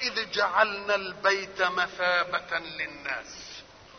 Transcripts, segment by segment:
وإذ جعلنا البيت مثابة للناس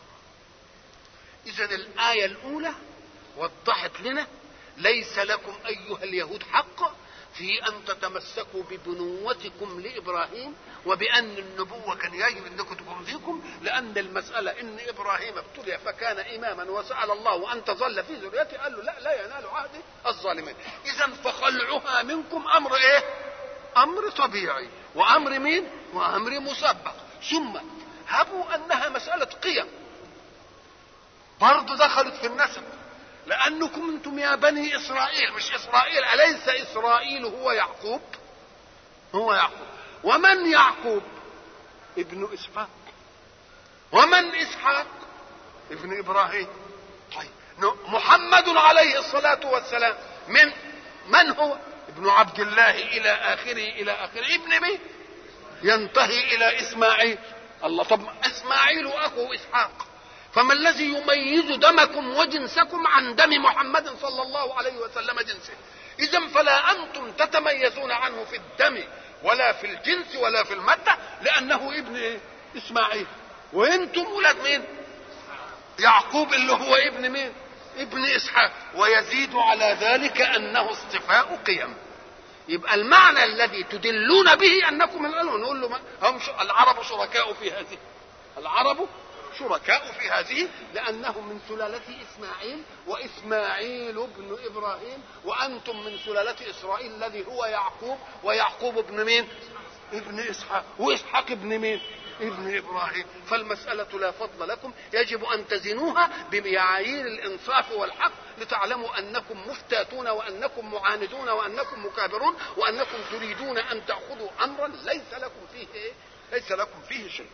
إذا الآية الأولى وضحت لنا ليس لكم أيها اليهود حق في أن تتمسكوا ببنوتكم لإبراهيم وبأن النبوة كان يجب أنكم تكون فيكم لأن المسألة إن إبراهيم ابتلي فكان إماما وسأل الله أن تظل في ذريته قال له لا لا ينال عهد الظالمين إذا فخلعها منكم أمر إيه؟ أمر طبيعي وأمر مين؟ وأمر مسبق ثم هبوا أنها مسألة قيم برضه دخلت في النسب لأنكم أنتم يا بني إسرائيل مش إسرائيل أليس إسرائيل هو يعقوب هو يعقوب ومن يعقوب ابن إسحاق ومن إسحاق ابن إبراهيم طيب محمد عليه الصلاة والسلام من من هو ابن عبد الله إلى آخره إلى آخره ابن مين ينتهي إلى إسماعيل الله طب إسماعيل أخو إسحاق فما الذي يميز دمكم وجنسكم عن دم محمد صلى الله عليه وسلم جنسه اذا فلا انتم تتميزون عنه في الدم ولا في الجنس ولا في الماده لانه ابن إيه؟ اسماعيل وانتم ولاد مين يعقوب اللي هو ابن مين ابن اسحاق ويزيد على ذلك انه اصطفاء قيم يبقى المعنى الذي تدلون به انكم من نقول له هم العرب شركاء في هذه العرب شركاء في هذه لأنهم من سلالة إسماعيل وإسماعيل ابن إبراهيم وأنتم من سلالة إسرائيل الذي هو يعقوب ويعقوب ابن مين ابن إسحاق وإسحاق ابن مين ابن إبراهيم فالمسألة لا فضل لكم يجب أن تزنوها بمعايير الإنصاف والحق لتعلموا أنكم مفتاتون وأنكم معاندون وأنكم مكابرون وأنكم تريدون أن تأخذوا أمرا ليس لكم فيه إيه؟ ليس لكم فيه شيء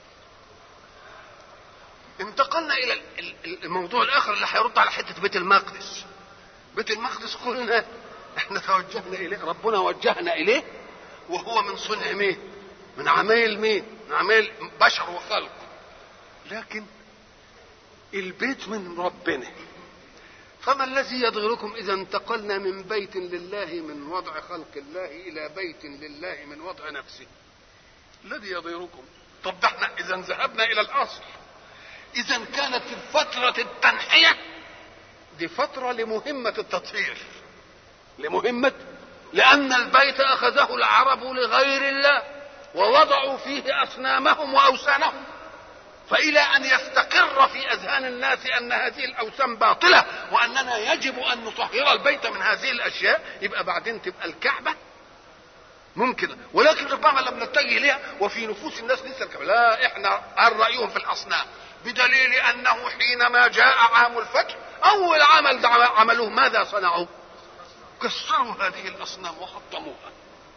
انتقلنا الى الموضوع الاخر اللي هيرد على حته بيت المقدس بيت المقدس قلنا احنا توجهنا اليه ربنا وجهنا اليه وهو من صنع مين من عمايل مين من عمايل بشر وخلق لكن البيت من ربنا فما الذي يضغركم اذا انتقلنا من بيت لله من وضع خلق الله الى بيت لله من وضع نفسه الذي يضيركم طب ده احنا اذا ذهبنا الى الاصل اذا كانت فترة التنحية دي فترة لمهمة التطهير لمهمة لأن البيت أخذه العرب لغير الله ووضعوا فيه أصنامهم وأوثانهم فإلى أن يستقر في أذهان الناس أن هذه الأوثان باطلة وأننا يجب أن نطهر البيت من هذه الأشياء يبقى بعدين تبقى الكعبة ممكن ولكن ربما لم نتجه إليها وفي نفوس الناس لسه الكعبة لا إحنا رأيهم في الأصنام بدليل انه حينما جاء عام الفتح اول عمل عملوه ماذا صنعوا كسروا هذه الاصنام وحطموها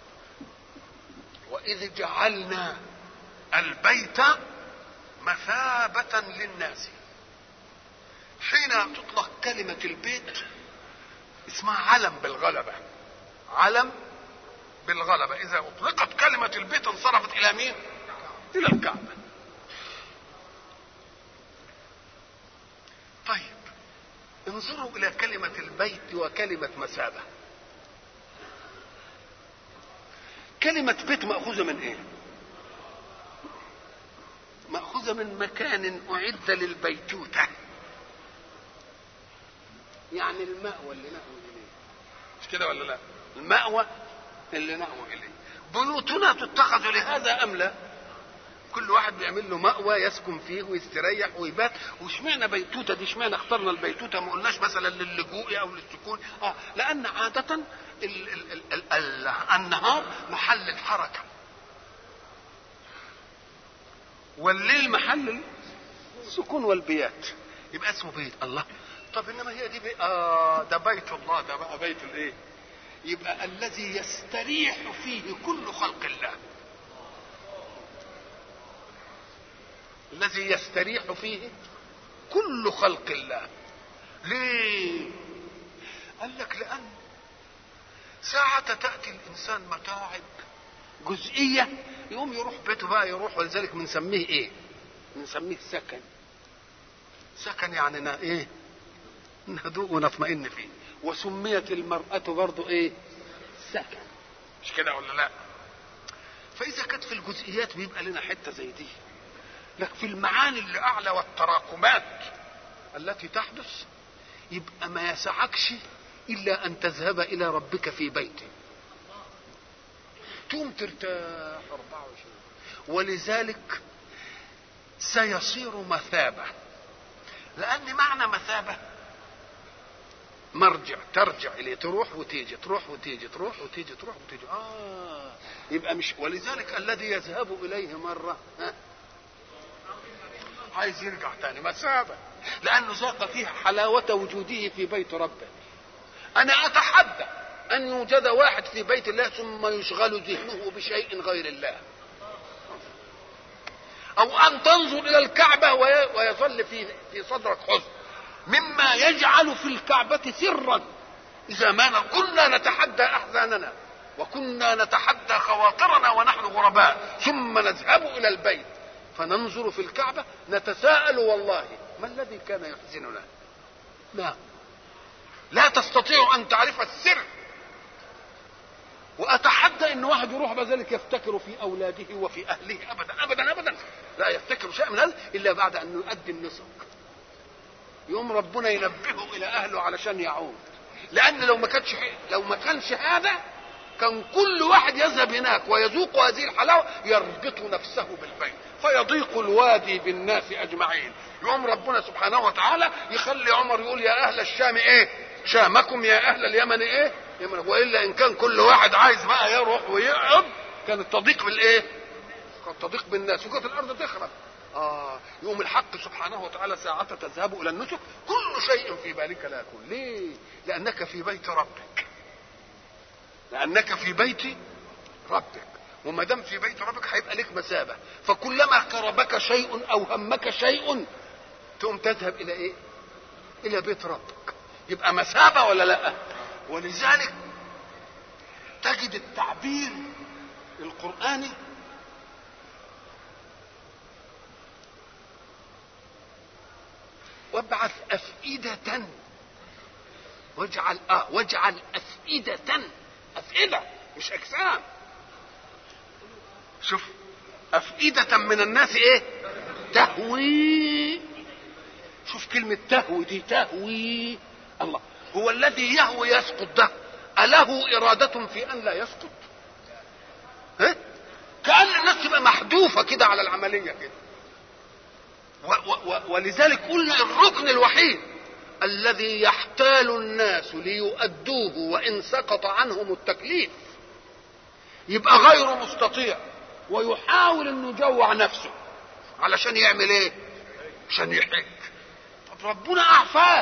واذ جعلنا البيت مثابة للناس حين تطلق كلمة البيت اسمها علم بالغلبة علم بالغلبة إذا أطلقت كلمة البيت انصرفت إلى مين؟ إلى الكعبة طيب انظروا الى كلمة البيت وكلمة مثابة كلمة بيت مأخوذة من ايه مأخوذة من مكان أعد للبيتوتة يعني المأوى اللي نأوي إليه مش كده ولا لا المأوى اللي نأوي إليه بيوتنا تتخذ لهذا أم لا كل واحد بيعمل له مأوى يسكن فيه ويستريح ويبات واشمعنى بيتوته دي اشمعنى اخترنا البيتوته ما قلناش مثلا للجوء او للسكون اه لان عاده ال ال ال ال ال النهار محل الحركه والليل محل السكون والبيات يبقى اسمه بيت الله طب انما هي دي بي... اه ده بيت الله ده بقى بيت الايه يبقى الذي يستريح فيه كل خلق الله الذي يستريح فيه كل خلق الله ليه قال لك لان ساعة تأتي الإنسان متاعب جزئية يقوم يروح بيته بقى يروح ولذلك بنسميه إيه؟ بنسميه سكن سكن يعني نا إيه؟ نهدوء ونطمئن فيه وسميت المرأة برضو إيه؟ سكن مش كده ولا لا؟ فإذا كانت في الجزئيات بيبقى لنا حته زي دي لكن في المعاني اللي اعلى والتراكمات التي تحدث يبقى ما يسعكش الا ان تذهب الى ربك في بيته تقوم ترتاح 24 ولذلك سيصير مثابه لان معنى مثابه مرجع ترجع اليه تروح وتيجي تروح وتيجي تروح وتيجي تروح وتيجي اه يبقى مش ولذلك الذي يذهب اليه مره ها عايز يرجع تاني مثابه لانه ذاق فيها حلاوه وجوده في بيت ربه انا اتحدى ان يوجد واحد في بيت الله ثم يشغل ذهنه بشيء غير الله او ان تنظر الى الكعبه ويظل في في صدرك حزن مما يجعل في الكعبه سرا اذا ما كنا نتحدى احزاننا وكنا نتحدى خواطرنا ونحن غرباء ثم نذهب الى البيت فننظر في الكعبه نتساءل والله ما الذي كان يحزننا ما لا تستطيع ان تعرف السر واتحدى ان واحد يروح بذلك يفتكر في اولاده وفي اهله ابدا ابدا ابدا لا يفتكر شيء من هذا الا بعد ان يؤدي النسك يوم ربنا ينبهه الى اهله علشان يعود لان لو ما كانش لو ما كانش هذا كان كل واحد يذهب هناك ويذوق هذه الحلاوه يربط نفسه بالبيت فيضيق الوادي بالناس اجمعين يوم ربنا سبحانه وتعالى يخلي عمر يقول يا اهل الشام ايه شامكم يا اهل اليمن ايه يمن والا ان كان كل واحد عايز بقى يروح ويقعد كانت تضيق بالايه كانت تضيق بالناس وكانت الارض تخرب اه يوم الحق سبحانه وتعالى ساعة تذهب الى النسك كل شيء في بالك لا يكون ليه لانك في بيت ربك لانك في بيت ربك وما دام في بيت ربك هيبقى لك مثابه فكلما قربك شيء او همك شيء تقوم تذهب الى ايه الى بيت ربك يبقى مثابه ولا لا ولذلك تجد التعبير القراني وابعث افئده واجعل اه واجعل افئده افئده مش اجسام شوف افئده من الناس ايه تهوي شوف كلمه تهوي دي تهوي الله هو الذي يهوي يسقط ده أله إرادة في أن لا يسقط ها؟ كأن الناس تبقى محذوفة كده على العملية كده و و و ولذلك قلنا الركن الوحيد الذي يحتال الناس ليؤدوه وإن سقط عنهم التكليف يبقى غير مستطيع ويحاول انه يجوع نفسه علشان يعمل ايه عشان يحج طب ربنا اعفاك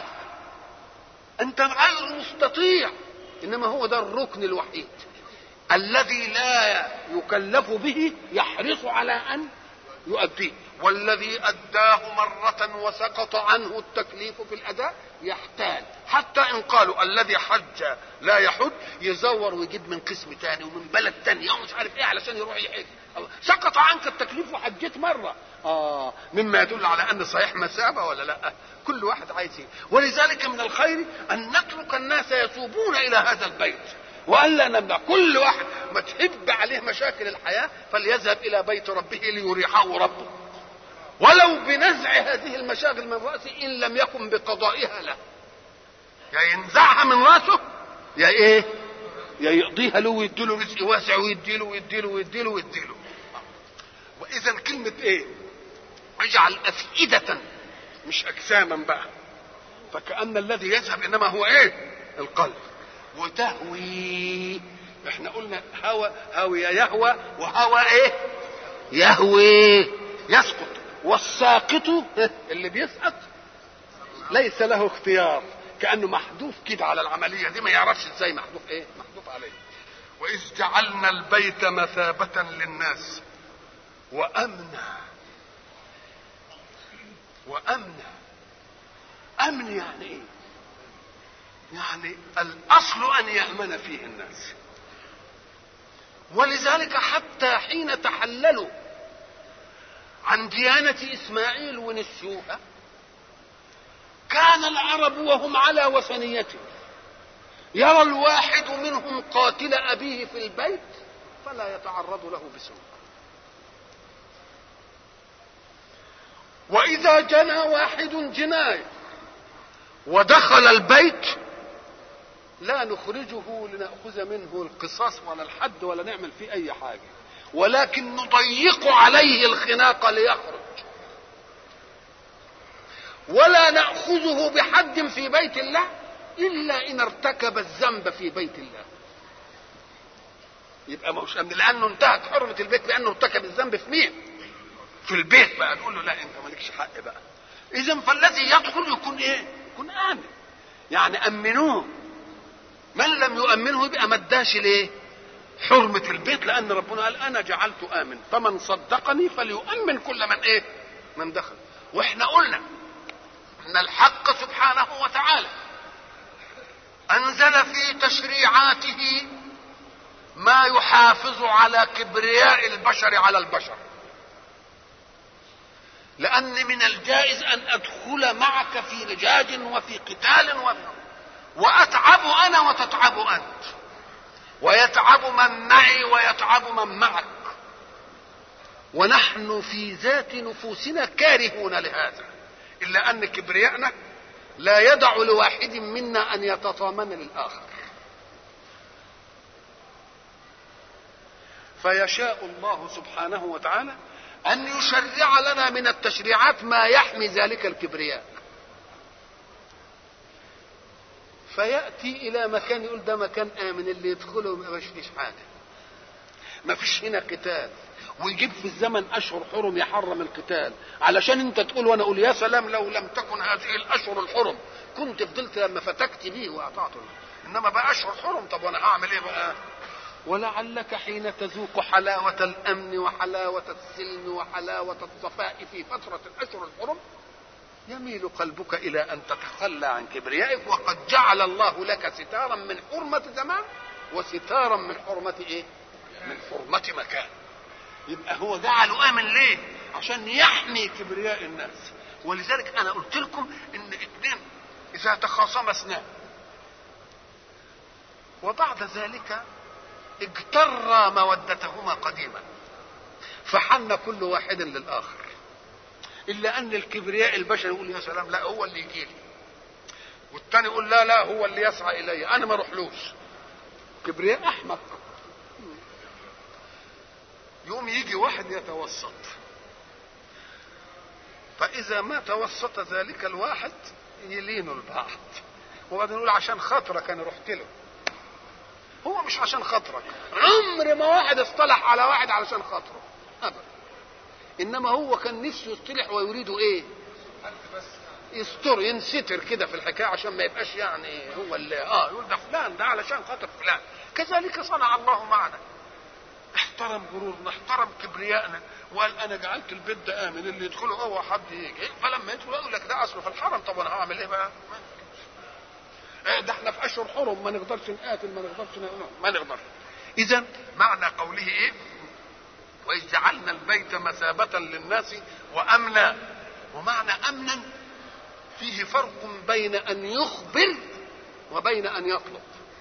انت غير مستطيع انما هو ده الركن الوحيد الذي لا يكلف به يحرص على ان يؤديه والذي اداه مره وسقط عنه التكليف في الاداء يحتال حتى ان قالوا الذي حج لا يحج يزور ويجيب من قسم تاني ومن بلد تاني ومش عارف ايه علشان يروح يحج سقط عنك التكليف وحجيت مره اه مما يدل على ان صحيح مثابه ولا لا كل واحد عايز ايه ولذلك من الخير ان نترك الناس يتوبون الى هذا البيت والا نمنع كل واحد ما تهب عليه مشاكل الحياه فليذهب الى بيت ربه ليريحه ربه ولو بنزع هذه المشاغل من راسه ان لم يكن بقضائها له يا ينزعها من راسه يا ايه يا يقضيها له ويديله رزق واسع ويديله ويديله ويديله ويديله واذا كلمه ايه اجعل افئده مش اجساما بقى فكأن الذي يذهب انما هو ايه القلب وتهوي احنا قلنا هوى هوي يهوى وهوى ايه يهوي يسقط والساقط اللي بيسقط ليس له اختيار كانه محذوف كده على العمليه دي ما يعرفش ازاي محذوف ايه محذوف عليه واذ جعلنا البيت مثابه للناس وامنا وامنا امن يعني ايه يعني الاصل ان يامن فيه الناس ولذلك حتى حين تحللوا عن ديانة إسماعيل ونسيوها كان العرب وهم على وثنيته يرى الواحد منهم قاتل أبيه في البيت فلا يتعرض له بسوء واذا جنى واحد جنايه ودخل البيت لا نخرجه لناخذ منه القصاص ولا الحد ولا نعمل فيه اي حاجه ولكن نضيق عليه الخناق ليخرج ولا ناخذه بحد في بيت الله الا ان ارتكب الذنب في بيت الله يبقى مش امن لانه انتهت حرمه البيت لانه ارتكب الذنب في مين في البيت بقى تقول له لا انت مالكش حق بقى اذا فالذي يدخل يكون ايه يكون امن يعني امنوه من لم يؤمنه يبقى ما اداش ليه حرمة البيت لأن ربنا قال أنا جعلت آمن فمن صدقني فليؤمن كل من إيه من دخل وإحنا قلنا أن الحق سبحانه وتعالى أنزل في تشريعاته ما يحافظ على كبرياء البشر على البشر لأن من الجائز أن أدخل معك في لجاج وفي قتال وفي وأتعب أنا وتتعب أنت ويتعب من معي ويتعب من معك ونحن في ذات نفوسنا كارهون لهذا إلا أن كبرياءنا لا يدع لواحد منا أن يتطامن للآخر فيشاء الله سبحانه وتعالى أن يشرع لنا من التشريعات ما يحمي ذلك الكبرياء فيأتي إلى مكان يقول ده مكان آمن اللي يدخله ما فيش حاجة ما فيش هنا قتال ويجيب في الزمن أشهر حرم يحرم القتال علشان أنت تقول وأنا أقول يا سلام لو لم تكن هذه الأشهر الحرم كنت فضلت لما فتكت به وأعطعته إنما بقى أشهر حرم طب وأنا هعمل إيه بقى ولعلك حين تذوق حلاوة الأمن وحلاوة السلم وحلاوة الصفاء في فترة الأشهر الحرم يميل قلبك إلى أن تتخلى عن كبريائك وقد جعل الله لك ستارا من حرمة زمان وستارا من حرمة إيه؟ من حرمة مكان يبقى هو جعله آمن ليه؟ عشان يحمي كبرياء الناس ولذلك أنا قلت لكم إن اثنين إذا تخاصما اثنان وبعد ذلك اجتر مودتهما قديما فحن كل واحد للآخر إلا أن الكبرياء البشري يقول يا سلام لا هو اللي يجي لي والتاني يقول لا لا هو اللي يسعى إلي أنا ما أروحلوش كبرياء أحمق يوم يجي واحد يتوسط فإذا ما توسط ذلك الواحد يلينوا البعض وبعدين يقول عشان خاطرك أنا رحت له هو مش عشان خاطرك عمر ما واحد اصطلح على واحد علشان خاطره ابدا انما هو كان نفسه يصطلح ويريد ايه يستر ينستر كده في الحكايه عشان ما يبقاش يعني هو اللي اه يقول ده فلان ده علشان خاطر فلان كذلك صنع الله معنا احترم غرورنا احترم كبريائنا وقال انا جعلت البيت ده امن اللي يدخله هو حد يجي فلما يدخل يقول لك ده اصله في الحرم طب انا هعمل ايه بقى؟ ده احنا في اشهر حرم ما نقدرش نقاتل ما نقدرش نقاتل ما نقدر اذا معنى قوله ايه واذ جعلنا البيت مثابة للناس وامنا ومعنى امنا فيه فرق بين ان يخبر وبين ان يطلب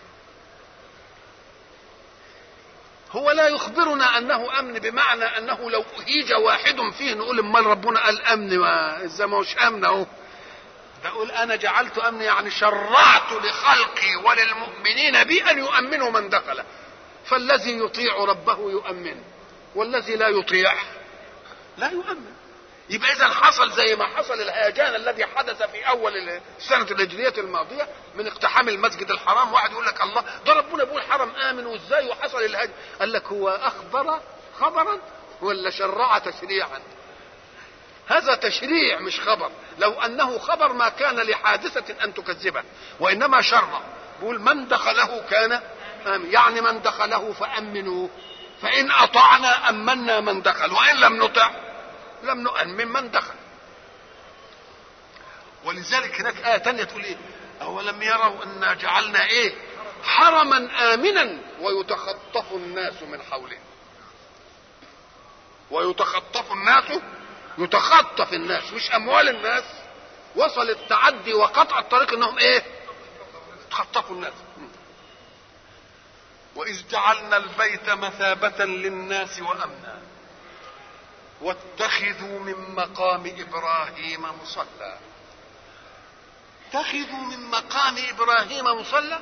هو لا يخبرنا انه امن بمعنى انه لو اهيج واحد فيه نقول امال ربنا قال امن ما ازاي ما هوش امن اهو بقول انا جعلت امن يعني شرعت لخلقي وللمؤمنين بي ان يؤمنوا من دخل فالذي يطيع ربه يؤمن والذي لا يطيع لا يؤمن يبقى اذا حصل زي ما حصل الهيجان الذي حدث في اول السنه الهجريه الماضيه من اقتحام المسجد الحرام واحد يقول لك الله ده ربنا بيقول حرم امن وازاي وحصل الهجر قال لك هو اخبر خبرا ولا شرع تشريعا هذا تشريع مش خبر لو انه خبر ما كان لحادثه ان تكذبه وانما شرع بيقول من دخله كان آمن يعني من دخله فامنوه فان اطعنا امنا من دخل وان لم نطع لم نؤمن من دخل ولذلك هناك آية تانية تقول إيه؟ أولم يروا أنا جعلنا إيه؟ حرما آمنا ويتخطف الناس من حوله. ويتخطف الناس يتخطف الناس مش أموال الناس وصل التعدي وقطع الطريق انهم ايه؟ تخطفوا الناس. وإذ جعلنا البيت مثابة للناس وأمنا. واتخذوا من مقام ابراهيم مصلى اتخذوا من مقام ابراهيم مصلى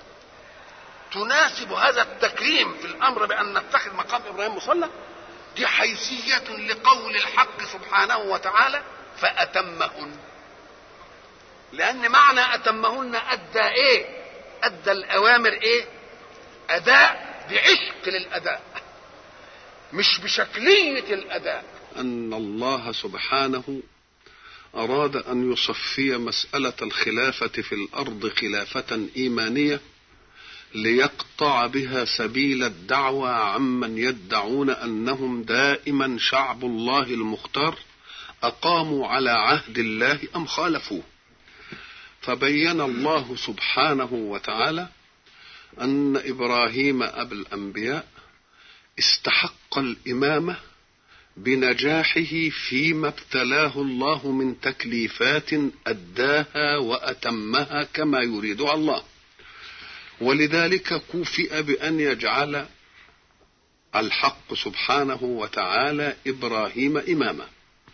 تناسب هذا التكريم في الامر بان نتخذ مقام ابراهيم مصلى دي حيثيه لقول الحق سبحانه وتعالى فاتمهن لان معنى اتمهن ادى ايه ادى الاوامر ايه اداء بعشق للاداء مش بشكليه الاداء ان الله سبحانه اراد ان يصفي مساله الخلافه في الارض خلافه ايمانيه ليقطع بها سبيل الدعوى عمن يدعون انهم دائما شعب الله المختار اقاموا على عهد الله ام خالفوه فبين الله سبحانه وتعالى ان ابراهيم ابا الانبياء استحق الامامه بنجاحه فيما ابتلاه الله من تكليفات اداها واتمها كما يريدها الله ولذلك كوفئ بان يجعل الحق سبحانه وتعالى ابراهيم اماما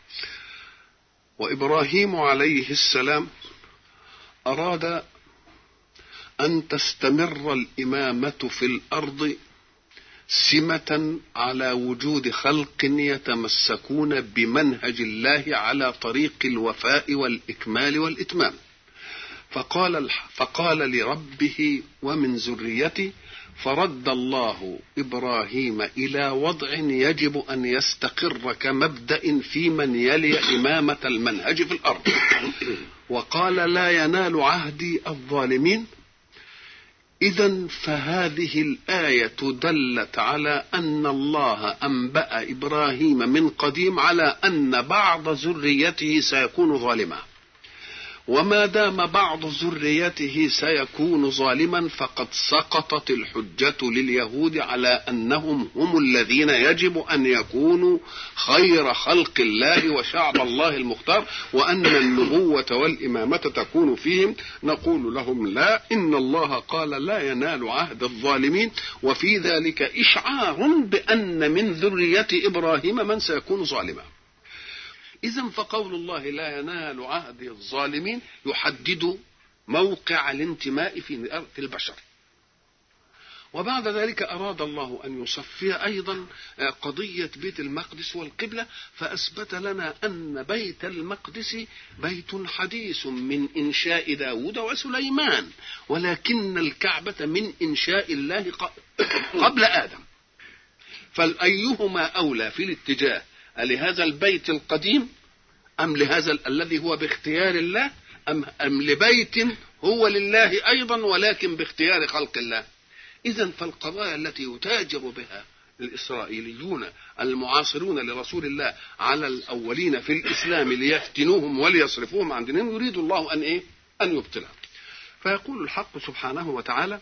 وابراهيم عليه السلام اراد ان تستمر الامامه في الارض سمة على وجود خلق يتمسكون بمنهج الله على طريق الوفاء والإكمال والإتمام فقال فقال لربه ومن ذريتي فرد الله ابراهيم الى وضع يجب ان يستقر كمبدا في من يلي امامه المنهج في الارض وقال لا ينال عهدي الظالمين إذا فهذه الآية دلت على أن الله أنبأ إبراهيم من قديم على أن بعض ذريته سيكون ظالما وما دام بعض ذريته سيكون ظالما فقد سقطت الحجة لليهود على أنهم هم الذين يجب أن يكونوا خير خلق الله وشعب الله المختار وأن النبوة والإمامة تكون فيهم نقول لهم لا إن الله قال لا ينال عهد الظالمين وفي ذلك إشعار بأن من ذرية إبراهيم من سيكون ظالما إذا فقول الله لا ينال عهد الظالمين يحدد موقع الانتماء في في البشر. وبعد ذلك أراد الله أن يصفي أيضا قضية بيت المقدس والقبلة فأثبت لنا أن بيت المقدس بيت حديث من إنشاء داود وسليمان ولكن الكعبة من إنشاء الله قبل آدم فالأيهما أولى في الاتجاه لهذا البيت القديم أم لهذا ال- الذي هو باختيار الله أم, أم لبيت هو لله أيضا ولكن باختيار خلق الله إذا فالقضايا التي يتاجر بها الإسرائيليون المعاصرون لرسول الله على الأولين في الإسلام ليفتنوهم وليصرفوهم عن دينهم يريد الله أن إيه؟ أن يبطلهم فيقول الحق سبحانه وتعالى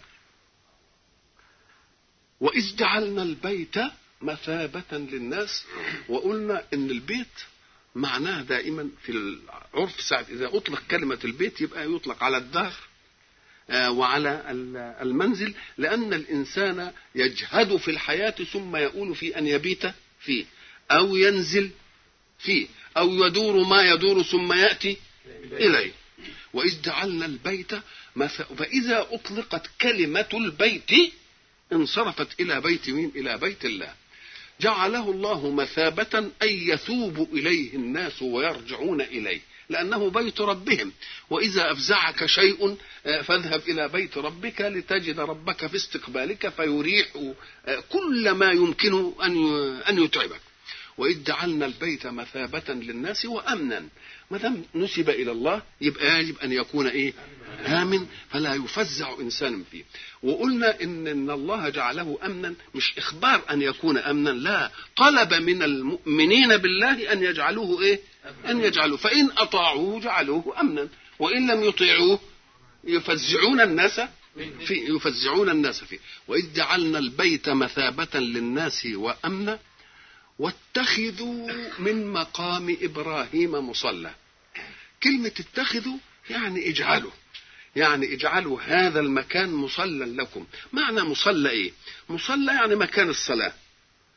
وإذ جعلنا البيت مثابة للناس وقلنا إن البيت معناه دائما في العرف ساعة إذا أطلق كلمة البيت يبقى يطلق على الدار آه، وعلى ال- المنزل لأن الإنسان يجهد في الحياة ثم يؤول في أن يبيت فيه أو ينزل فيه أو يدور ما يدور ثم يأتي إليه وإذ جعلنا البيت مث- فإذا أطلقت كلمة البيت انصرفت إلى بيت مين؟ إلى بيت الله جعله الله مثابة أي يثوب إليه الناس ويرجعون إليه لأنه بيت ربهم وإذا أفزعك شيء آه، فاذهب إلى بيت ربك لتجد ربك في استقبالك فيريح آه، كل ما يمكن أن أن يتعبك وإذ جعلنا البيت مثابة للناس وأمنا ما دام نسب إلى الله يبقى يجب أن يكون إيه؟ آمن فلا يفزع إنسان فيه وقلنا إن إن الله جعله أمنا مش إخبار أن يكون أمنا لا طلب من المؤمنين بالله أن يجعلوه إيه؟ أن يجعلوه فإن أطاعوه جعلوه أمنا وإن لم يطيعوه يفزعون الناس في يفزعون الناس فيه وإذ جعلنا البيت مثابة للناس وأمنا واتخذوا من مقام ابراهيم مصلى كلمه اتخذوا يعني اجعلوا يعني اجعلوا هذا المكان مصلى لكم معنى مصلى ايه مصلى يعني مكان الصلاه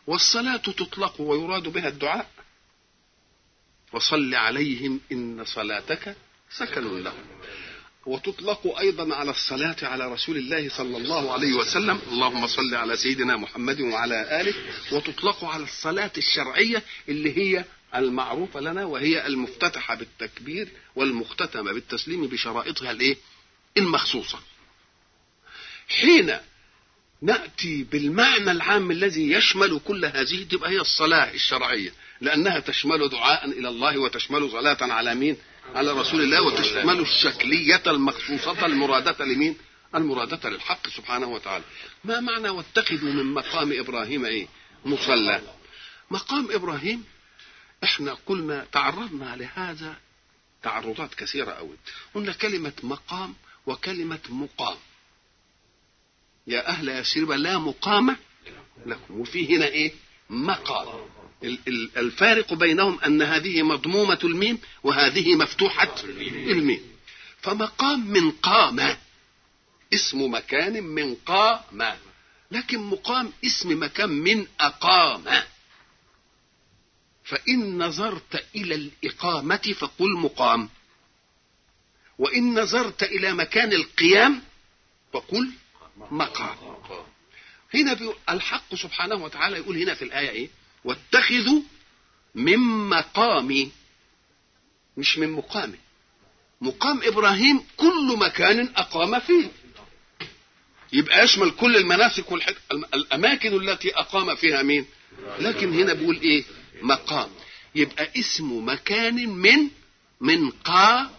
والصلاة تطلق ويراد بها الدعاء وصل عليهم إن صلاتك سكن لهم وتطلق أيضا على الصلاة على رسول الله صلى الله عليه وسلم اللهم صل على سيدنا محمد وعلى آله وتطلق على الصلاة الشرعية اللي هي المعروفة لنا وهي المفتتحة بالتكبير والمختتمة بالتسليم بشرائطها الايه المخصوصة حين نأتي بالمعنى العام الذي يشمل كل هذه تبقى هي الصلاة الشرعية لأنها تشمل دعاء إلى الله وتشمل صلاة على مين على رسول الله وتشمل الشكلية المخصوصة المرادة لمين المرادة للحق سبحانه وتعالى ما معنى واتخذوا من مقام إبراهيم إيه مصلى مقام إبراهيم احنا قلنا تعرضنا لهذا تعرضات كثيرة أوي قلنا كلمة مقام وكلمة مقام يا أهل يثرب لا مقام لكم وفي هنا إيه مقام الفارق بينهم أن هذه مضمومة الميم وهذه مفتوحة الميم فمقام من قام اسم مكان من قام لكن مقام اسم مكان من أقام فإن نظرت إلى الإقامة فقل مقام وإن نظرت إلى مكان القيام فقل مقام هنا الحق سبحانه وتعالى يقول هنا في الآية إيه واتخذوا من مقامي مش من مقامه مقام إبراهيم كل مكان أقام فيه يبقى يشمل كل المناسك والحك... الأماكن التي أقام فيها مين لكن هنا بيقول إيه مقام يبقى اسم مكان من من قام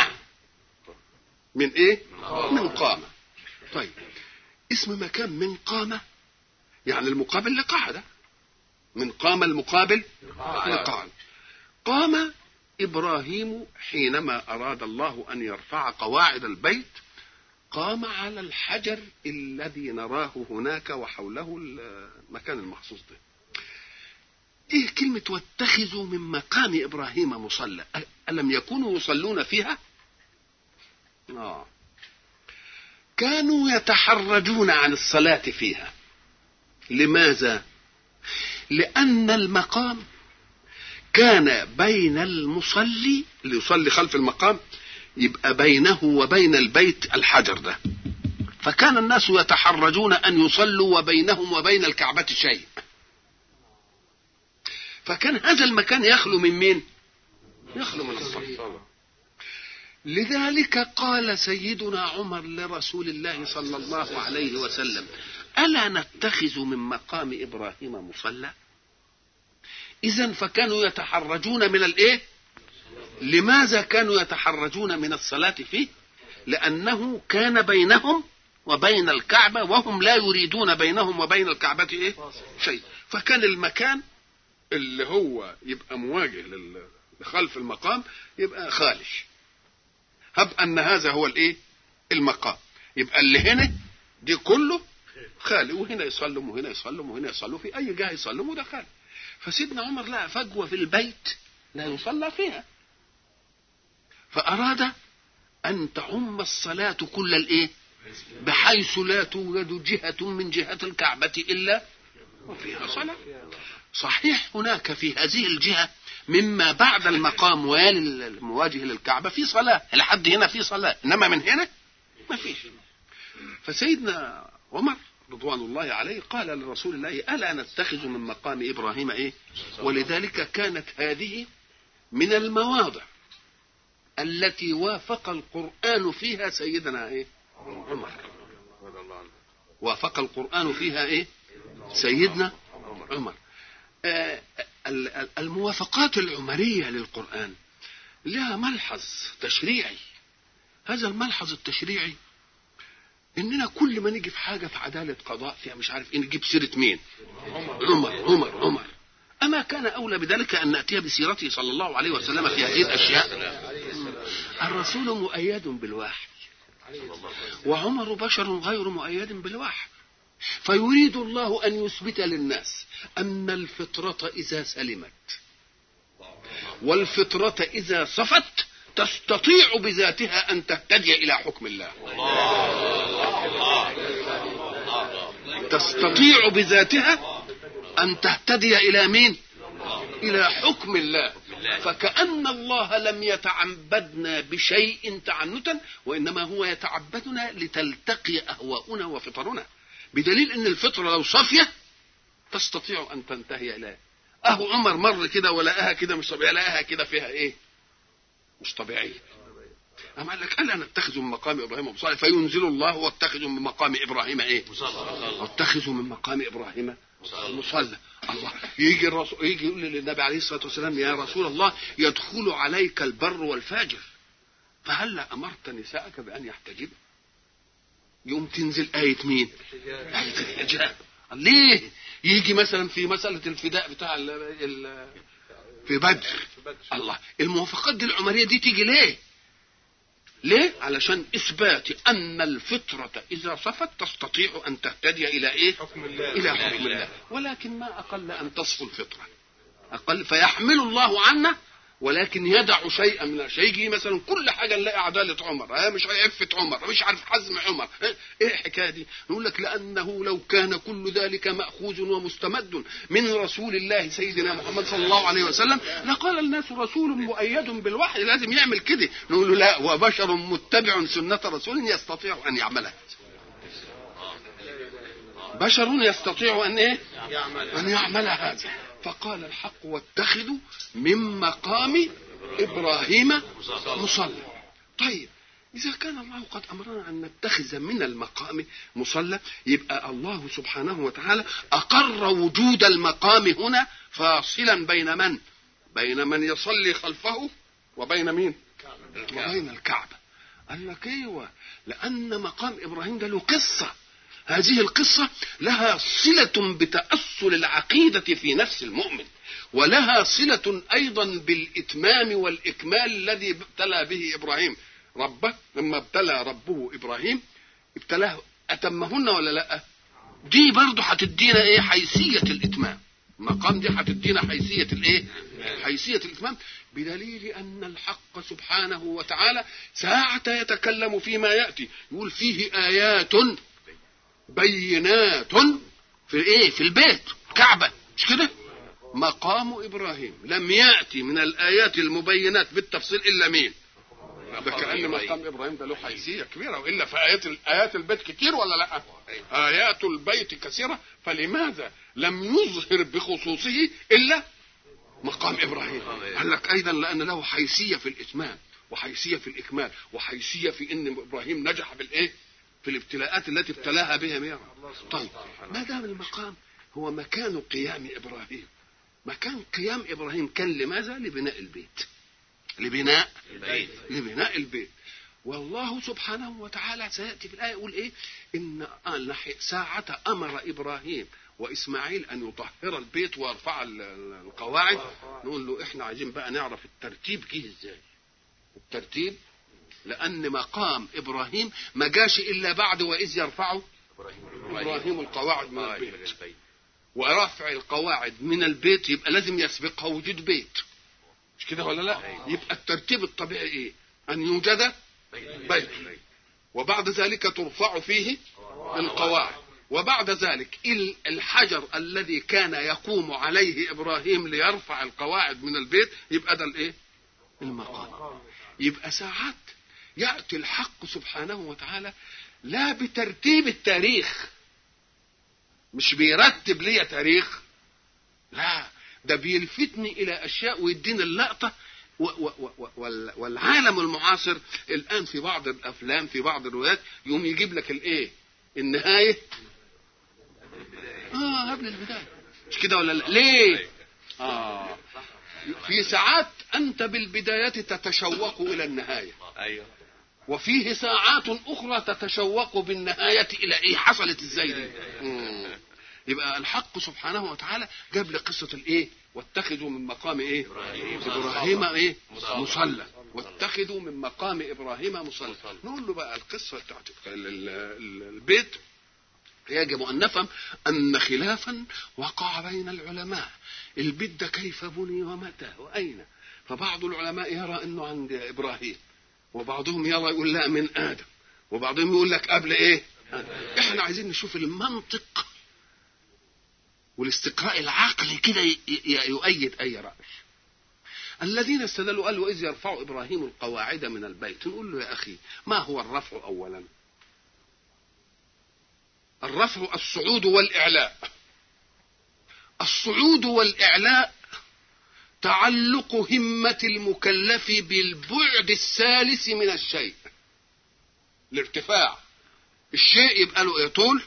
من ايه من قام طيب اسم مكان من قام يعني المقابل لقعده من قام المقابل لقعد قام ابراهيم حينما اراد الله ان يرفع قواعد البيت قام على الحجر الذي نراه هناك وحوله المكان المخصوص ده ايه كلمة واتخذوا من مقام ابراهيم مصلى الم يكونوا يصلون فيها آه. كانوا يتحرجون عن الصلاة فيها لماذا لأن المقام كان بين المصلي اللي يصلي خلف المقام يبقى بينه وبين البيت الحجر ده فكان الناس يتحرجون أن يصلوا وبينهم وبين الكعبة شيء فكان هذا المكان يخلو من مين يخلو من الصلاة لذلك قال سيدنا عمر لرسول الله صلى الله عليه وسلم ألا نتخذ من مقام إبراهيم مصلى إذا فكانوا يتحرجون من الإيه لماذا كانوا يتحرجون من الصلاة فيه لأنه كان بينهم وبين الكعبة وهم لا يريدون بينهم وبين الكعبة إيه شيء فكان المكان اللي هو يبقى مواجه لخلف المقام يبقى خالش هب ان هذا هو الايه المقام يبقى اللي هنا دي كله خالي وهنا يصلم وهنا يصلم وهنا يصلوا في اي جهه يصلم وده خالي فسيدنا عمر لقى فجوه في البيت لا يصلى فيها فاراد ان تعم الصلاه كل الايه بحيث لا توجد جهه من جهات الكعبه الا وفيها صلاه صحيح هناك في هذه الجهه مما بعد المقام ويلي المواجه للكعبة في صلاة لحد هنا في صلاة إنما من هنا ما فيش فسيدنا عمر رضوان الله عليه قال لرسول الله ألا نتخذ من مقام إبراهيم إيه ولذلك كانت هذه من المواضع التي وافق القرآن فيها سيدنا إيه عمر وافق القرآن فيها إيه سيدنا عمر آه الموافقات العمرية للقرآن لها ملحظ تشريعي هذا الملحظ التشريعي اننا كل ما نيجي في حاجه في عداله قضاء فيها مش عارف ايه نجيب سيره مين عمر عمر عمر اما كان اولى بذلك ان ناتي بسيرته صلى الله عليه وسلم في هذه الاشياء الرسول مؤيد بالوحي وعمر بشر غير مؤيد بالوحي فيريد الله أن يثبت للناس أن الفطرة إذا سلمت والفطرة إذا صفت تستطيع بذاتها أن تهتدي إلى حكم الله تستطيع بذاتها ان تهتدي الى مين الى حكم الله فكأن الله لم يتعبدنا بشيء تعنتا وإنما هو يتعبدنا لتلتقي أهواؤنا وفطرنا بدليل أن الفطرة لو صافية تستطيع أن تنتهي إليه أهو عمر مر كده ولقاها كده مش طبيعية لقاها كده فيها إيه مش طبيعية أما قال لك ألا نتخذ من مقام إبراهيم مصلى فينزل الله واتخذوا من مقام إبراهيم إيه واتخذوا من مقام إبراهيم مصلى الله يجي الرسول يجي يقول للنبي عليه الصلاه والسلام يا رسول الله يدخل عليك البر والفاجر فهل امرت نساءك بان يحتجبن يوم تنزل آية مين؟ آية الحجاب ليه؟ يجي مثلا في مسألة الفداء بتاع ال ال في بدر الله الموافقات دي العمرية دي تيجي ليه؟ ليه؟ علشان إثبات أن الفطرة إذا صفت تستطيع أن تهتدي إلى إيه؟ حكم الله إلى حكم الله ولكن ما أقل أن تصفو الفطرة أقل فيحمل الله عنا ولكن يدع شيئا من الشيء يجي مثلا كل حاجه نلاقي عداله عمر ها مش عفه عمر مش عارف حزم عمر ها؟ ايه الحكايه دي نقول لك لانه لو كان كل ذلك ماخوذ ومستمد من رسول الله سيدنا محمد صلى الله عليه وسلم لقال الناس رسول مؤيد بالوحي لازم يعمل كده نقول له لا وبشر متبع سنه رسول يستطيع ان يعملها بشر يستطيع ان ايه ان يعمل هذا فقال الحق واتخذوا من مقام ابراهيم مصلى طيب اذا كان الله قد امرنا ان نتخذ من المقام مصلى يبقى الله سبحانه وتعالى اقر وجود المقام هنا فاصلا بين من بين من يصلي خلفه وبين مين وبين الكعبه قال لك ايوه لان مقام ابراهيم ده له قصه هذه القصة لها صلة بتأصل العقيدة في نفس المؤمن ولها صلة أيضا بالإتمام والإكمال الذي ابتلى به إبراهيم ربه لما ابتلى ربه إبراهيم ابتلاه أتمهن ولا لا دي برضه هتدينا ايه حيثية الإتمام المقام دي هتدينا حيثية الايه حيثية الإتمام بدليل أن الحق سبحانه وتعالى ساعة يتكلم فيما يأتي يقول فيه آيات بينات في ايه في البيت كعبة مش كده مقام ابراهيم لم ياتي من الايات المبينات بالتفصيل الا مين ده كان مقام ابراهيم ده له حيثيه كبيره والا في ايات ايات البيت كتير ولا لا ايات البيت كثيره فلماذا لم يظهر بخصوصه الا مقام ابراهيم قال لك ايضا لان له حيثيه في الاتمام وحيثيه في الاكمال وحيثيه في ان ابراهيم نجح بالايه في الابتلاءات التي ابتلاها بها مياه طيب ما دام المقام هو مكان قيام ابراهيم مكان قيام ابراهيم كان لماذا لبناء البيت لبناء البيت. لبناء البيت والله سبحانه وتعالى سياتي في الايه يقول ايه ان ساعه امر ابراهيم واسماعيل ان يطهر البيت ويرفع ال- ال- القواعد نقول له احنا عايزين بقى نعرف الترتيب جه ازاي الترتيب لان مقام ابراهيم ما جاش الا بعد واذ يرفع ابراهيم القواعد من البيت ورفع القواعد من البيت يبقى لازم يسبقها وجود بيت مش كده ولا لا يبقى الترتيب الطبيعي ايه ان يوجد بيت وبعد ذلك ترفع فيه القواعد وبعد ذلك ال- الحجر الذي كان يقوم عليه ابراهيم ليرفع القواعد من البيت يبقى ده الايه المقام يبقى ساعات ياتي الحق سبحانه وتعالى لا بترتيب التاريخ مش بيرتب لي تاريخ لا ده بيلفتني الى اشياء ويديني اللقطه و و و وال- والعالم المعاصر الان في بعض الافلام في بعض الروايات يقوم يجيب لك الايه النهايه اه قبل البدايه مش كده ولا لا ليه اه في ساعات انت بالبدايه تتشوق الى النهايه ايوه وفيه ساعات اخرى تتشوق بالنهايه الى ايه حصلت ازاي دي مم. يبقى الحق سبحانه وتعالى جاب لي قصه الايه واتخذوا من مقام ايه ابراهيم ايه مصلى واتخذوا من مقام ابراهيم مصلى نقول له بقى القصه بتاعت ال- ال- ال- البيت يجب ان نفهم ان خلافا وقع بين العلماء البيت ده كيف بني ومتى واين فبعض العلماء يرى انه عند ابراهيم وبعضهم يرى يقول لا من ادم وبعضهم يقول لك قبل ايه احنا عايزين نشوف المنطق والاستقراء العقلي كده ي- ي- يؤيد اي راي الذين استدلوا قالوا واذ يرفع ابراهيم القواعد من البيت نقول له يا اخي ما هو الرفع اولا الرفع الصعود والاعلاء الصعود والاعلاء تعلق همه المكلف بالبعد الثالث من الشيء الارتفاع الشيء يبقى له ايه طول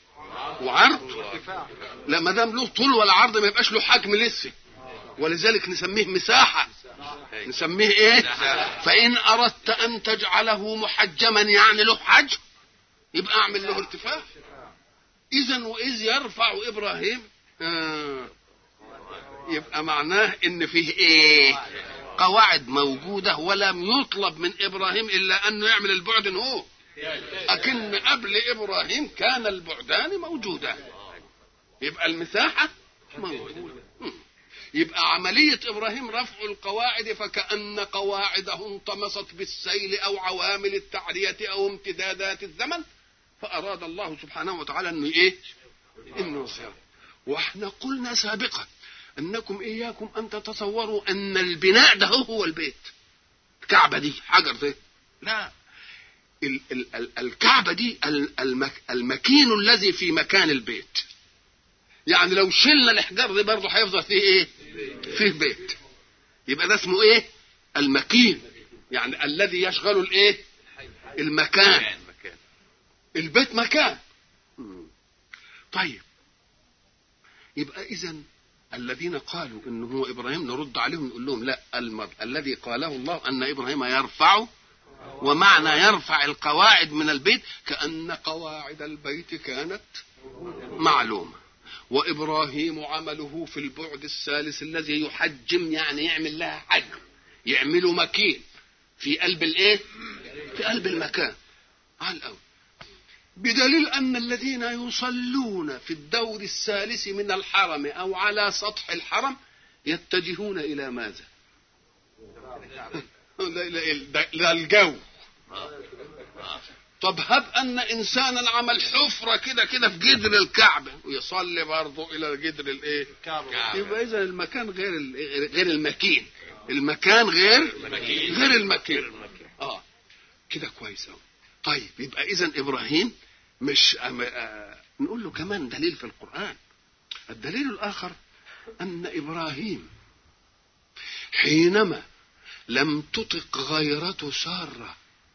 وعرض لا ما دام له طول ولا عرض ما يبقاش له حجم لسه ولذلك نسميه مساحه نسميه ايه فان اردت ان تجعله محجما يعني له حجم يبقى اعمل له ارتفاع اذا واذ يرفع ابراهيم آه يبقى معناه ان فيه ايه قواعد موجوده ولم يطلب من ابراهيم الا انه يعمل البعد هو لكن قبل ابراهيم كان البعدان موجودان يبقى المساحه موجوده يبقى عملية إبراهيم رفع القواعد فكأن قواعده انطمست بالسيل أو عوامل التعرية أو امتدادات الزمن فأراد الله سبحانه وتعالى أنه إيه؟ إنه يصير وإحنا قلنا سابقا أنكم إياكم أن تتصوروا أن البناء ده هو البيت الكعبة دي حجر ده لا ال- ال- ال- الكعبة دي ال- المك- المكين الذي في مكان البيت يعني لو شلنا الإحجار ده برضه هيفضل فيه إيه؟ فيه بيت يبقى ده اسمه إيه؟ المكين يعني الذي يشغل الإيه؟ المكان البيت مكان مم. طيب يبقى إذا الذين قالوا انه هو ابراهيم نرد عليهم نقول لهم لا الم... الذي قاله الله ان ابراهيم يرفع ومعنى يرفع القواعد من البيت كان قواعد البيت كانت معلومه وابراهيم عمله في البعد الثالث الذي يحجم يعني يعمل لها حجم يعمله مكين في قلب الايه في قلب المكان على الاول بدليل أن الذين يصلون في الدور الثالث من الحرم أو على سطح الحرم يتجهون إلى ماذا؟ لا الجو طب هب أن إنسانا عمل حفرة كده كده في جدر الكعبة ويصلي برضه إلى جدر الإيه؟ يبقى إذا المكان غير ال- غير المكين المكان غير غير المكين اه كده كويس أوي طيب يبقى إذا إبراهيم مش أم... آه... نقول له كمان دليل في القرآن الدليل الآخر أن إبراهيم حينما لم تطق غيرة سارة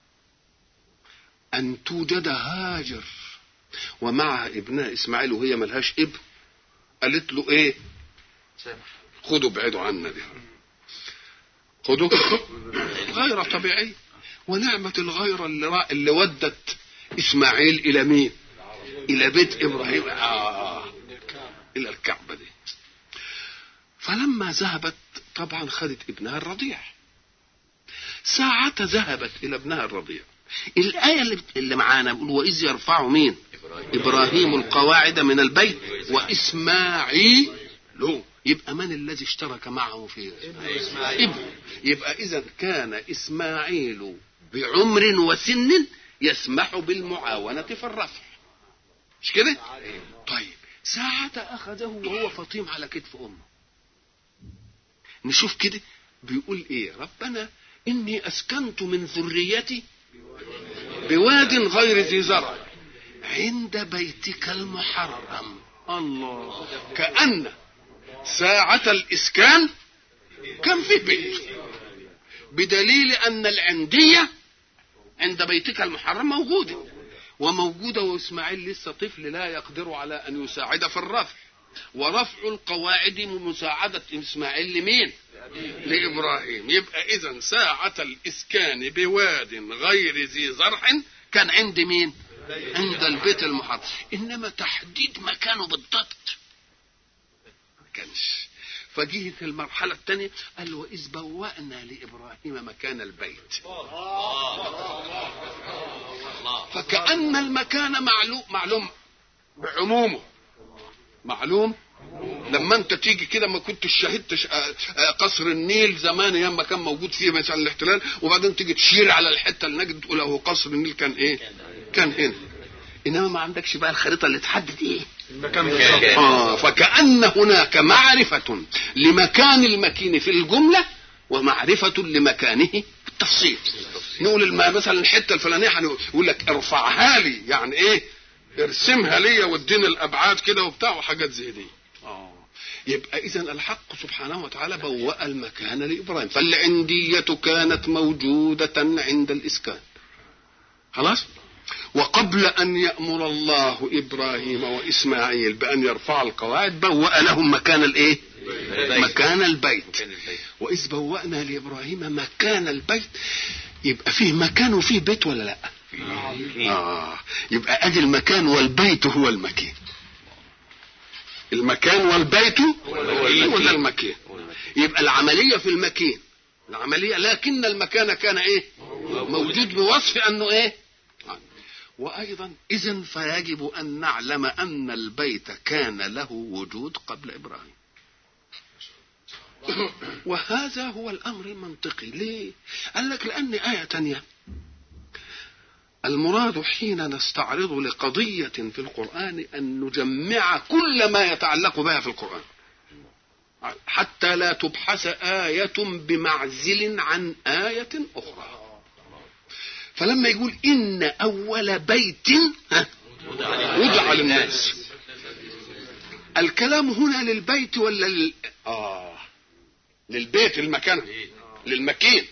أن توجد هاجر ومعها ابنها إسماعيل وهي ملهاش ابن قالت له إيه خدوا ابعدوا عنا دي خدوا غيرة طبيعية ونعمة الغيرة اللي, را... اللي ودت إسماعيل إلى مين إلى بيت إبراهيم آه. إلى الكعبة دي فلما ذهبت طبعا خدت ابنها الرضيع ساعة ذهبت إلى ابنها الرضيع الآية اللي, اللي معانا بيقول وإذ يرفع مين إبراهيم القواعد من البيت وإسماعيل له يبقى من الذي اشترك معه في ابن يبقى إذا كان إسماعيل بعمر وسن يسمح بالمعاونة في الرفع مش كده طيب ساعة أخذه وهو فطيم على كتف أمه نشوف كده بيقول إيه ربنا إني أسكنت من ذريتي بواد غير ذي زرع عند بيتك المحرم الله كأن ساعة الإسكان كان في بيت بدليل أن العندية عند بيتك المحرم موجودة وموجودة وإسماعيل لسه طفل لا يقدر على أن يساعد في الرفع ورفع القواعد من مساعدة إسماعيل لمين؟ لإبراهيم يبقى إذا ساعة الإسكان بواد غير ذي زرع كان عند مين؟ عند البيت المحرم إنما تحديد مكانه بالضبط ما كانش فجه في المرحلة الثانية قال وإذ بوأنا لإبراهيم مكان البيت فكأن المكان معلوم معلوم بعمومه معلوم لما انت تيجي كده ما كنت شهدت ش- آه، آه، قصر النيل زمان ايام ما كان موجود فيه مثلا الاحتلال وبعدين تيجي تشير على الحته اللي نجد تقول اهو قصر النيل كان ايه؟ كان هنا انما ما عندكش بقى الخريطه اللي تحدد ايه؟ المكان آه فكأن هناك معرفة لمكان المكين في الجملة ومعرفة لمكانه في التفصيل نقول مثلا الحتة الفلانية يقول لك ارفعها لي يعني ايه ارسمها لي واديني الابعاد كده وبتاع وحاجات زي دي اه يبقى اذا الحق سبحانه وتعالى بوأ المكان لابراهيم فالعندية كانت موجودة عند الاسكان خلاص وقبل أن يأمر الله إبراهيم وإسماعيل بأن يرفع القواعد بوأ لهم مكان الإيه؟ مكان البيت وإذ بوأنا لإبراهيم مكان البيت يبقى فيه مكان وفيه بيت ولا لا؟ آه يبقى أدي المكان والبيت هو المكان المكان والبيت هو المكان يبقى العملية في المكان العملية لكن المكان كان ايه موجود بوصف انه ايه وايضا اذا فيجب ان نعلم ان البيت كان له وجود قبل ابراهيم وهذا هو الامر المنطقي ليه قال لك لان ايه تانية المراد حين نستعرض لقضية في القرآن أن نجمع كل ما يتعلق بها في القرآن حتى لا تبحث آية بمعزل عن آية أخرى فلما يقول إن أول بيت وضع للناس الكلام هنا للبيت ولا لل... آه للبيت المكان للمكين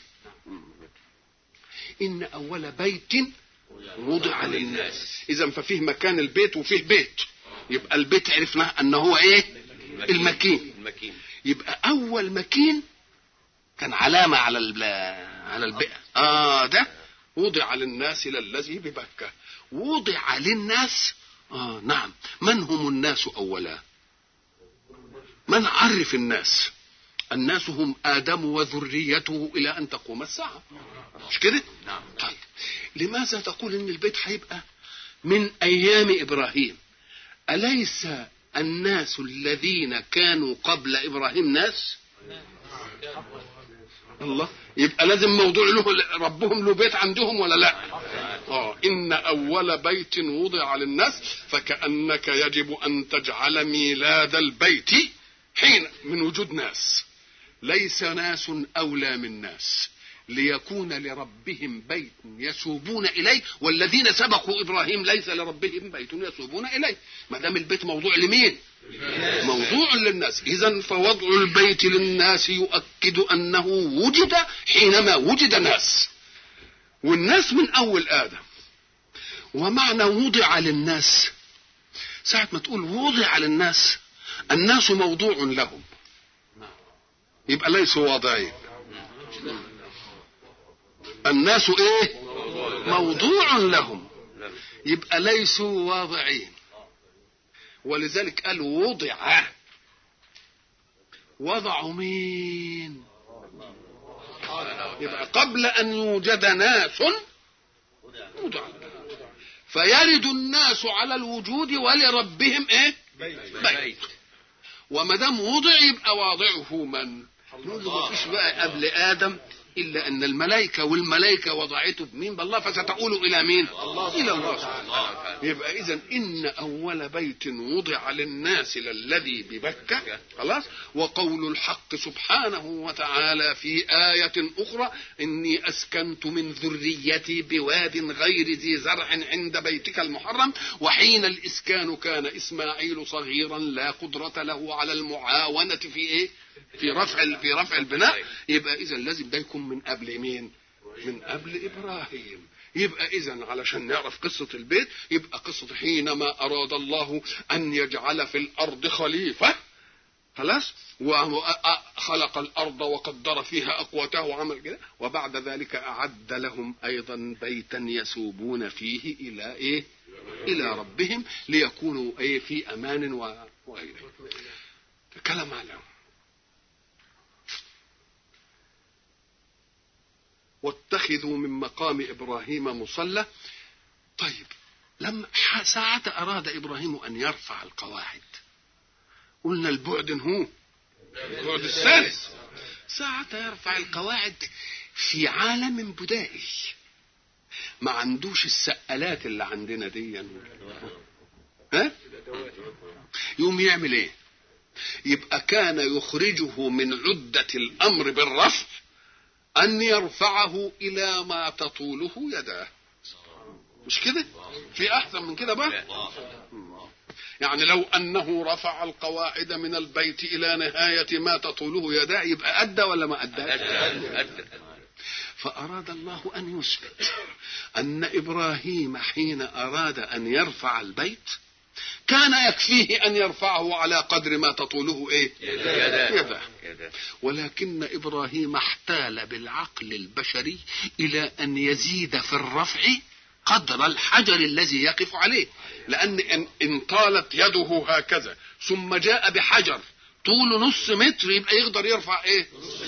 إن أول بيت وضع للناس إذا ففيه مكان البيت وفيه بيت يبقى البيت عرفنا أنه هو إيه المكين يبقى أول مكين كان علامة على على البيئة آه ده وضع للناس للذي ببكة وضع للناس آه نعم من هم الناس أولا من عرف الناس الناس هم آدم وذريته إلى أن تقوم الساعة مش كده نعم طيب لماذا تقول إن البيت هيبقى من أيام إبراهيم أليس الناس الذين كانوا قبل إبراهيم ناس الله يبقى لازم موضوع له ربهم له بيت عندهم ولا لا اه ان اول بيت وضع للناس فكانك يجب ان تجعل ميلاد البيت حين من وجود ناس ليس ناس اولى من ناس ليكون لربهم بيت يسوبون اليه والذين سبقوا ابراهيم ليس لربهم بيت يسوبون اليه ما دام البيت موضوع لمين موضوع للناس اذا فوضع البيت للناس يؤكد انه وجد حينما وجد ناس والناس من اول ادم ومعنى وضع للناس ساعة ما تقول وضع للناس الناس موضوع لهم يبقى ليسوا واضعين الناس ايه موضوع لهم يبقى ليسوا واضعين ولذلك قال وضع وضعوا مين يبقى قبل ان يوجد ناس وضع فيرد الناس على الوجود ولربهم ايه بيت وما دام وضع يبقى واضعه من نقول له مفيش بقى قبل ادم الا ان الملائكه والملائكه وضعته بمين بالله فستؤول الى مين الله الى الله سبحانه يبقى اذا ان اول بيت وضع للناس للذي ببكه خلاص وقول الحق سبحانه وتعالى في ايه اخرى اني اسكنت من ذريتي بواد غير ذي زرع عند بيتك المحرم وحين الاسكان كان اسماعيل صغيرا لا قدره له على المعاونه في ايه في رفع في رفع البناء يبقى اذا لازم ده يكون من قبل مين من قبل ابراهيم يبقى اذا علشان نعرف قصه البيت يبقى قصه حينما اراد الله ان يجعل في الارض خليفه خلاص وخلق الارض وقدر فيها اقواتها وعمل كده وبعد ذلك اعد لهم ايضا بيتا يسوبون فيه الى ايه الى ربهم ليكونوا ايه في امان وغيره كلام عليهم واتخذوا من مقام ابراهيم مصلى طيب لما ساعة أراد إبراهيم أن يرفع القواعد قلنا البعد هو البعد الثالث ساعة يرفع القواعد في عالم بدائي ما عندوش السقالات اللي عندنا دي ها يقوم يعمل ايه يبقى كان يخرجه من عدة الأمر بالرفع أن يرفعه إلى ما تطوله يداه مش كده في أحسن من كده بقى يعني لو أنه رفع القواعد من البيت إلى نهاية ما تطوله يداه يبقى أدى ولا ما أدى فأراد الله أن يثبت أن إبراهيم حين أراد أن يرفع البيت كان يكفيه أن يرفعه على قدر ما تطوله إيه يداه ولكن إبراهيم احتال بالعقل البشري إلى أن يزيد في الرفع قدر الحجر الذي يقف عليه لأن إن, إن طالت يده هكذا ثم جاء بحجر طوله نص متر يبقى يقدر يرفع ايه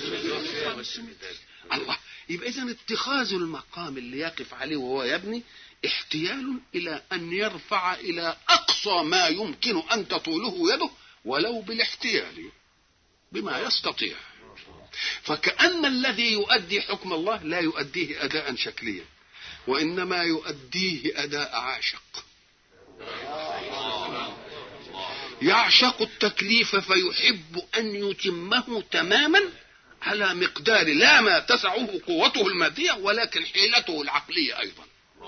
الله يبقى اذا اتخاذ المقام اللي يقف عليه وهو يبني احتيال الى ان يرفع الى اقصى ما يمكن ان تطوله يده ولو بالاحتيال بما يستطيع فكأن الذي يؤدي حكم الله لا يؤديه أداء شكليا وإنما يؤديه أداء عاشق يعشق التكليف فيحب أن يتمه تماما على مقدار لا ما تسعه قوته المادية ولكن حيلته العقلية أيضا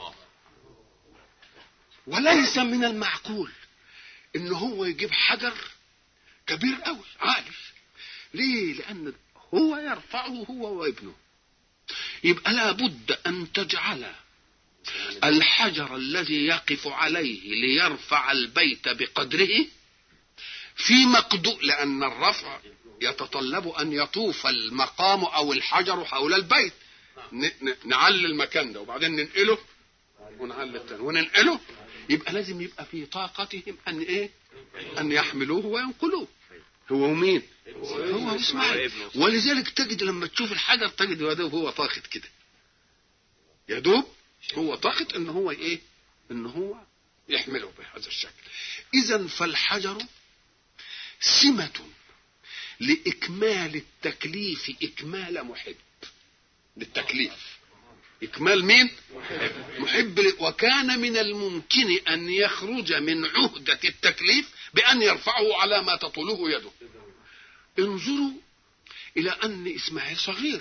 وليس من المعقول ان هو يجيب حجر كبير قوي عالي ليه لان هو يرفعه هو وابنه يبقى لابد ان تجعل الحجر الذي يقف عليه ليرفع البيت بقدره في مقدور لان الرفع يتطلب ان يطوف المقام او الحجر حول البيت نعلي المكان ده وبعدين ننقله ونعلي التاني وننقله يبقى لازم يبقى في طاقتهم ان ايه ان يحملوه وينقلوه هو مين هو اسماعيل ولذلك تجد لما تشوف الحجر تجد يده هو طاقت كده يا دوب هو طاقت ان هو ايه ان هو يحمله بهذا الشكل اذا فالحجر سمة لإكمال التكليف إكمال محب للتكليف إكمال مين؟ محب, محب وكان من الممكن أن يخرج من عهدة التكليف بأن يرفعه على ما تطوله يده انظروا إلى أن إسماعيل صغير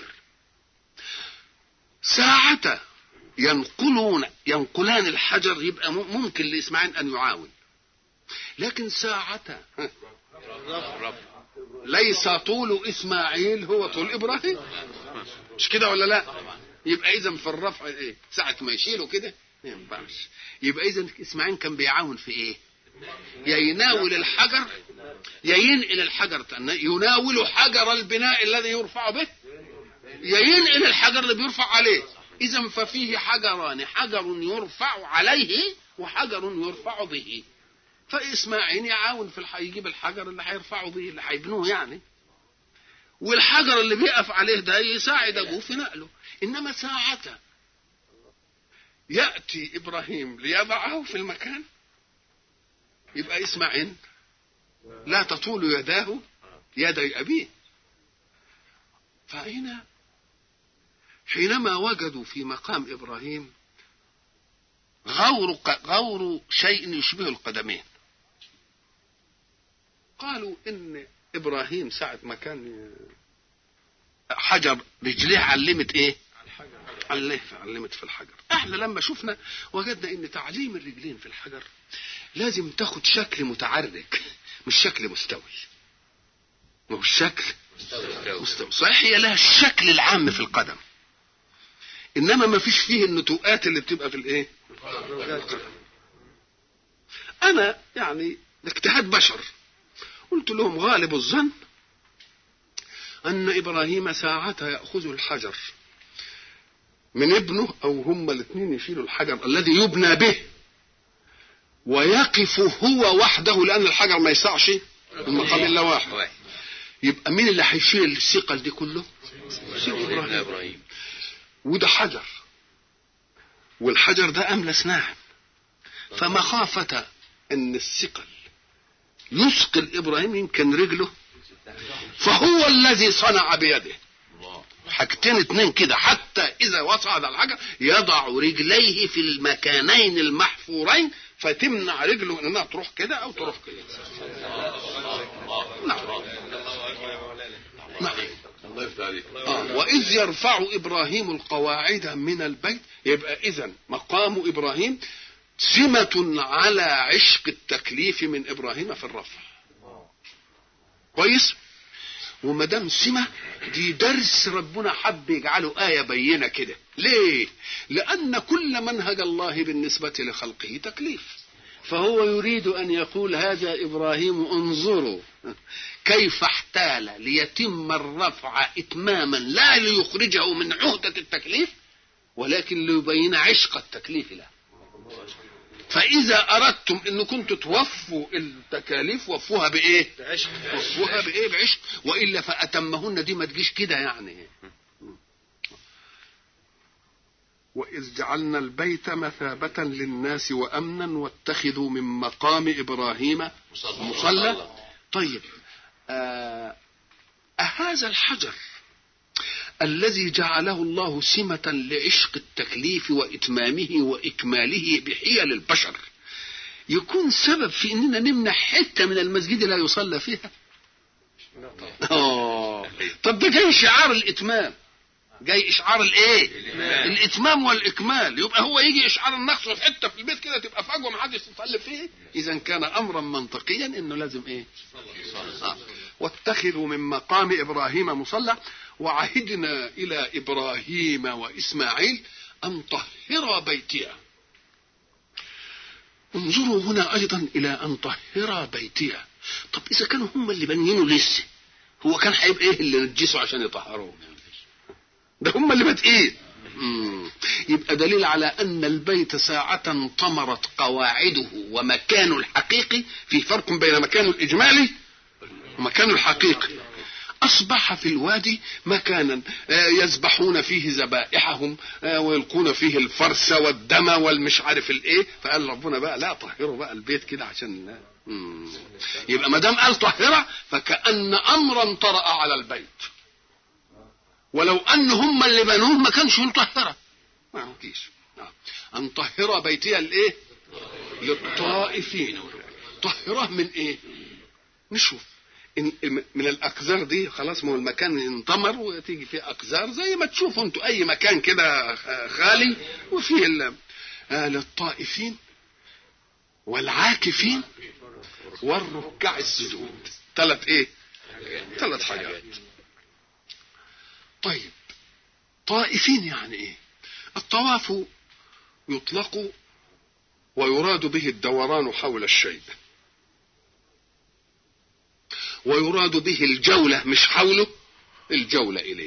ساعة ينقلون ينقلان الحجر يبقى ممكن لإسماعيل أن يعاون لكن ساعة ليس طول إسماعيل هو طول إبراهيم مش كده ولا لا يبقى إذا في الرفع إيه ساعة ما يشيله كده ما ينفعش يبقى إذا إسماعيل كان بيعاون في إيه يا يناول الحجر يا ينقل الحجر يناول حجر البناء الذي يرفع به يا ينقل الحجر اللي بيرفع عليه اذا ففيه حجران حجر يرفع عليه وحجر يرفع به فاسماعيل يعاون في الح... يجيب الحجر اللي هيرفعه به اللي هيبنوه يعني والحجر اللي بيقف عليه ده يساعد ابوه في نقله انما ساعة ياتي ابراهيم ليضعه في المكان يبقى اسماعيل لا تطول يداه يدي ابيه فهنا حينما وجدوا في مقام ابراهيم غور غور شيء يشبه القدمين قالوا ان ابراهيم ساعه ما كان حجر رجليه علمت ايه علمت في الحجر احنا لما شفنا وجدنا ان تعليم الرجلين في الحجر لازم تاخد شكل متعرج مش شكل مستوي ما هو الشكل مستوي صحيح هي لها الشكل العام في القدم انما ما فيش فيه النتوءات اللي بتبقى في الايه انا يعني اجتهاد بشر قلت لهم غالب الظن ان ابراهيم ساعتها ياخذ الحجر من ابنه او هما الاثنين يشيلوا الحجر الذي يبنى به ويقف هو وحده لان الحجر ما يسعش المقام الا واحد يبقى مين اللي هيشيل الثقل دي كله؟ سيد ابراهيم وده حجر والحجر ده املس ناعم فمخافة ان الثقل يثقل ابراهيم يمكن رجله فهو الذي صنع بيده حاجتين اتنين كده حتى اذا وصعد الحجر يضع رجليه في المكانين المحفورين فتمنع رجله انها تروح كده او تروح كده نعم نعم الله يفتح عليك آه. وإذ يرفع إبراهيم القواعد من البيت يبقى إذا مقام إبراهيم سمة على عشق التكليف من إبراهيم في الرفع كويس وما دام سمة دي درس ربنا حب يجعله آية بينة كده ليه لأن كل منهج الله بالنسبة لخلقه تكليف فهو يريد أن يقول هذا إبراهيم انظروا كيف احتال ليتم الرفع إتماما لا ليخرجه من عهدة التكليف ولكن ليبين عشق التكليف له فإذا أردتم أن كنتم توفوا التكاليف وفوها بإيه؟ بعشق وفوها بإيه؟ بعشق وإلا فأتمهن دي ما تجيش كده يعني وإذ جعلنا البيت مثابة للناس وأمنا واتخذوا من مقام إبراهيم مصلى طيب آه أهذا الحجر الذي جعله الله سمة لعشق التكليف وإتمامه وإكماله بحيل البشر يكون سبب في أننا نمنع حتة من المسجد لا يصلى فيها أوه. طب ده جاي شعار الإتمام جاي اشعار الايه الاتمام والاكمال يبقى هو يجي اشعار النقص في حته في البيت كده تبقى فجوه ما حدش يصلي فيه اذا كان امرا منطقيا انه لازم ايه آه. واتخذوا من مقام ابراهيم مصلى وعهدنا الى ابراهيم واسماعيل ان طهر بيتي انظروا هنا ايضا الى ان طهر بيتي طب اذا كانوا هم اللي بنينه لسه هو كان هيبقى ايه اللي نجسوا عشان يطهروه ده هم اللي بادئين يبقى دليل على ان البيت ساعة طمرت قواعده ومكانه الحقيقي في فرق بين مكانه الاجمالي ومكانه الحقيقي اصبح في الوادي مكانا يذبحون فيه ذبائحهم ويلقون فيه الفرس والدم والمش عارف الايه فقال ربنا بقى لا طهروا بقى البيت كده عشان لا. يبقى ما دام قال طهره فكأن امرا طرأ على البيت ولو ان هم اللي بنوه ما كانش مطهره ما مفيش ان طهر بيتي الايه للطائفين طهره من ايه نشوف إن من الاكزار دي خلاص ما هو المكان انطمر وتيجي فيه اكزار زي ما تشوفوا انتوا اي مكان كده خالي وفيه آه للطائفين والعاكفين والركع السجود ثلاث ايه ثلاث حاجات طيب طائفين يعني ايه الطواف يطلق ويراد به الدوران حول الشيء ويراد به الجولة مش حوله الجولة إليه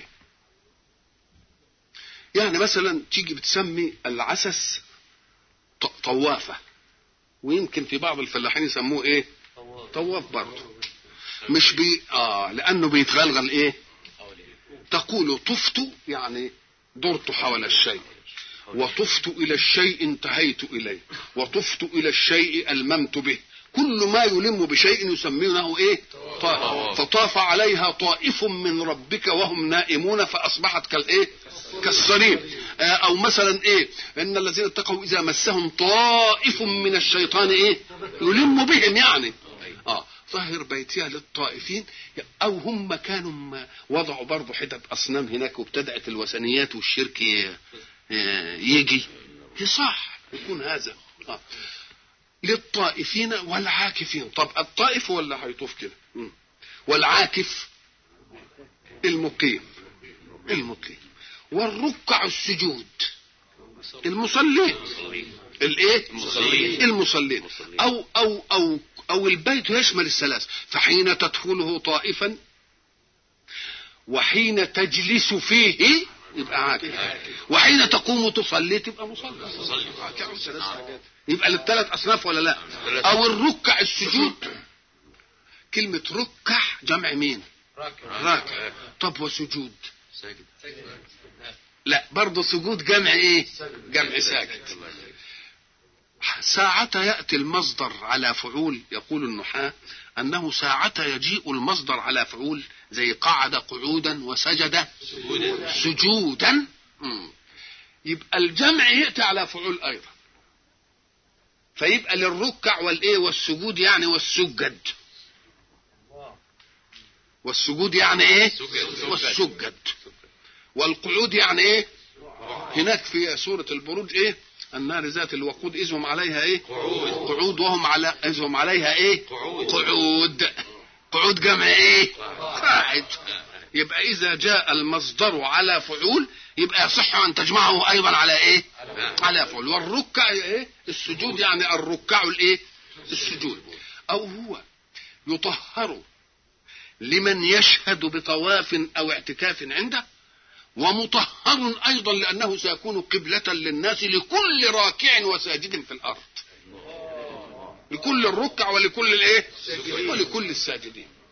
يعني مثلا تيجي بتسمي العسس طوافة ويمكن في بعض الفلاحين يسموه ايه طواف برضه مش بي اه لانه بيتغلغل ايه تقول طفت يعني درت حول الشيء وطفت الى الشيء انتهيت اليه وطفت الى الشيء الممت به كل ما يلم بشيء يسمونه ايه طائف فطاف عليها طائف من ربك وهم نائمون فاصبحت كالايه كالصريم او مثلا ايه ان الذين اتقوا اذا مسهم طائف من الشيطان ايه يلم بهم يعني اه طهر بيتها للطائفين او هم كانوا وضعوا برضه حتت اصنام هناك وابتدات الوثنيات والشرك يجي صح يكون هذا آه. للطائفين والعاكفين طب الطائف ولا هيطوف كده والعاكف المقيم المقيم والركع السجود المصلين الايه المصلين. المصلين او او او او البيت يشمل الثلاث فحين تدخله طائفا وحين تجلس فيه يبقى عاكف وحين تقوم تصلي تبقى مصلي يبقى للثلاث اصناف ولا لا او الركع السجود كلمة ركع جمع مين راكع طب وسجود لا برضه سجود جمع ايه جمع ساجد ساعة يأتي المصدر على فعول يقول النحاة أنه ساعة يجيء المصدر على فعول زي قعد قعودا وسجد سجودا. سجودا مم. يبقى الجمع يأتي على فعول أيضا فيبقى للركع والايه والسجود يعني والسجد والسجود يعني ايه والسجد والقعود يعني ايه هناك في سورة البروج ايه النار ذات الوقود إذ هم عليها ايه قعود. قعود وهم على إذ هم عليها ايه قعود. قعود قعود جمع ايه قاعد يبقى إذا جاء المصدر على فعول يبقى يصح أن تجمعه أيضا على إيه؟ على فعول والركع إيه؟ السجود يعني الركع الإيه؟ السجود أو هو يطهر لمن يشهد بطواف أو اعتكاف عنده ومطهر أيضا لأنه سيكون قبلة للناس لكل راكع وساجد في الأرض لكل الركع ولكل الإيه؟ ولكل الساجدين